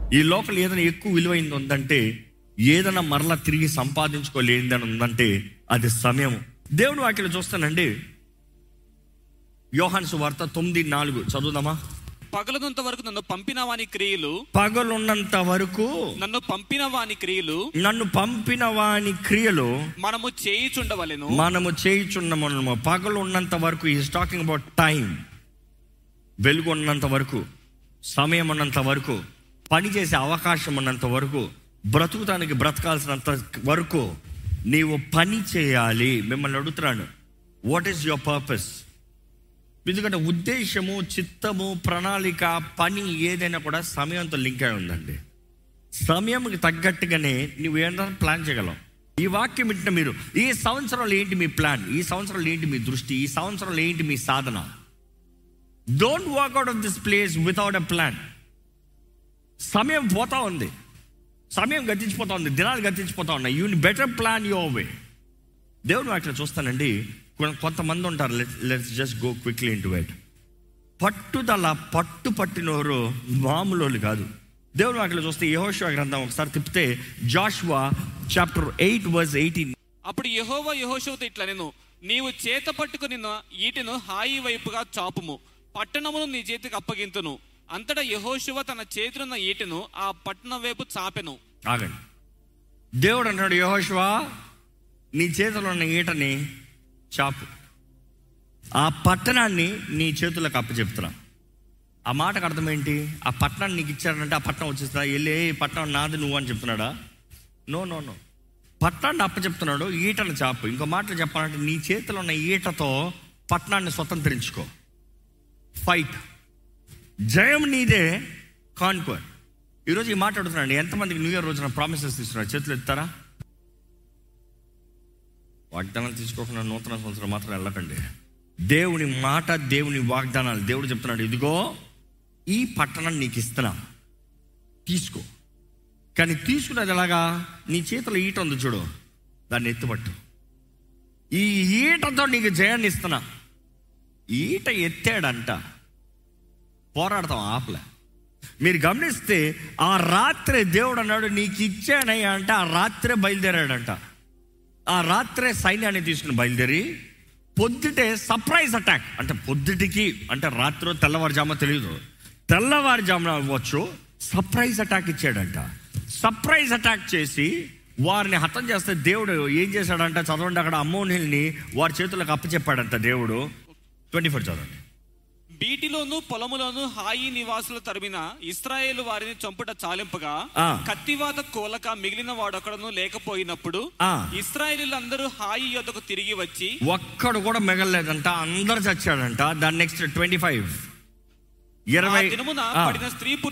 ఈ లోకల్ ఏదైనా ఎక్కువ విలువైంది ఉందంటే ఏదైనా మరలా తిరిగి సంపాదించుకోలేనిదని ఉందంటే అది సమయం దేవుడు వాక్యలో చూస్తానండి యోహాన్ వార్త తొమ్మిది నాలుగు చదువుదామా పగలనంత వరకు నన్ను పంపిన వాని క్రియలు పగలున్నంత వరకు నన్ను పంపిన వాని క్రియలు నన్ను పంపిన వాని క్రియలు మనము చేయిచుండవలెను మనము చేయుచున్నాము పగలు ఉన్నంత వరకు ఈస్ టాకింగ్ అబౌట్ టైం వెలుగు ఉన్నంత వరకు సమయం ఉన్నంత వరకు పని చేసే అవకాశం ఉన్నంత వరకు బ్రతుకుతానికి బ్రతకాల్సినంత వరకు నీవు పని చేయాలి మిమ్మల్ని అడుగుతున్నాను వాట్ ఈస్ యువర్ పర్పస్ ఎందుకంటే ఉద్దేశము చిత్తము ప్రణాళిక పని ఏదైనా కూడా సమయంతో లింక్ అయి ఉందండి సమయంకి తగ్గట్టుగానే నువ్వు ఏంటంటే ప్లాన్ చేయగలవు ఈ వాక్యం వింటున్న మీరు ఈ సంవత్సరంలో ఏంటి మీ ప్లాన్ ఈ సంవత్సరంలో ఏంటి మీ దృష్టి ఈ సంవత్సరంలో ఏంటి మీ సాధన don't walk out of this place without a plan సమయం పోతా ఉంది సమయం గతించిపోతా ఉంది దినాలు గతించిపోతా ఉన్నాయి you better plan your way దేవుడు అట్లా చూస్తానండి కొ- కొంతమంది ఉంటారు let's just go quickly into wet పట్టుదల పట్టు పట్టినవారు మామూలు కాదు దేవుడు అట్లా చూస్తే యహోషువ గ్రంథం ఒకసారి తిప్పితే Joshua chapter eight verse eighteen అప్పుడు యహోవా యహోషువతో ఇట్లా నేను నీవు చేత పట్టుకుని ఈటెను హాయి వైపుగా చాపుము పట్టణమును నీ చేతికి అప్పగింతును అంతటా యహోషువ తన చేతినున్న ఈటెను ఆ పట్టణం వైపు చాపెను ఆగండి దేవుడు అంటాడు యహోషువ నీ చేతిలో ఉన్న ఈటని చాపు ఆ పట్టణాన్ని నీ చేతులకు అప్పచెప్తున్నా ఆ మాటకు అర్థం ఏంటి ఆ పట్టణాన్ని నీకు ఇచ్చారంటే ఆ పట్టణం వచ్చేస్తా వెళ్ళి "ఏ, ఈ పట్టణం నాది నువ్వు అని చెప్తున్నాడా నో నో నో పట్టణాన్ని అప్పచెప్తున్నాడు ఈటను చాపు ఇంకో మాటలు చెప్పాలంటే నీ చేతిలో ఉన్న ఈటతో పట్టణాన్ని స్వతంత్రించుకో ఫైట్ జయం నీదే కాన్క్వర్ ఈరోజు ఈ మాట అడుగుతున్నాను ఎంతమందికి న్యూ ఇయర్ రోజున ప్రామిసెస్ తీసుకున్నారు చేతులు ఎత్తారా వాగ్దానాలు తీసుకోకుండా నూతన సంవత్సరం మాత్రం వెళ్ళకండి దేవుని మాట దేవుని వాగ్దానాలు దేవుడు చెప్తున్నాడు ఇదిగో ఈ పట్టణం నీకు ఇస్తున్నా తీసుకో కానీ తీసుకున్నది ఎలాగా నీ చేతిలో ఈట ఉంది చూడు దాన్ని ఎత్తుపట్టు ఈ ఈటతో నీకు జయాన్ని ఇస్తున్నా ఈట ఎత్తాడంట పోరాడతాం ఆపలే మీరు గమనిస్తే ఆ రాత్రే దేవుడు అన్నాడు నీకు ఇచ్చానయ్యా అంటే ఆ రాత్రే బయలుదేరాడంట ఆ రాత్రే సైన్యాన్ని తీసుకుని బయలుదేరి పొద్దుటే సర్ప్రైజ్ అటాక్ అంటే పొద్దుటికి అంటే రాత్రి తెల్లవారుజామ తెలియదు తెల్లవారుజామున అవ్వచ్చు సర్ప్రైజ్ అటాక్ ఇచ్చాడంట సర్ప్రైజ్ అటాక్ చేసి వారిని హతం చేస్తే దేవుడు ఏం చేశాడంట చదవండి అక్కడ అమ్మోనిల్ని వారి చేతులకు అప్పచెప్పాడంట దేవుడు ట్వంటీ ఫోర్ చదవండి బీటిలోను పొలములోను హాయి నివాసులు తరిమిన ఇస్రాయేలు వారిని చంపుట చాలింపగా ఆ. కత్తివాత కోలక మిగిలిన వాడొకడను లేకపోయినప్పుడు ఆ. ఇస్రాయేలీలందరూ హాయి యొద్దకు తిరిగి వచ్చి ఒక్కడు కూడా మిగలలేదంట అందరు చచ్చాడంట దాని నెక్స్ట్ ట్వంటీ ఫైవ్ ఆ ఇరవై దినమున ఆ. పడిన స్త్రీ పురుషులు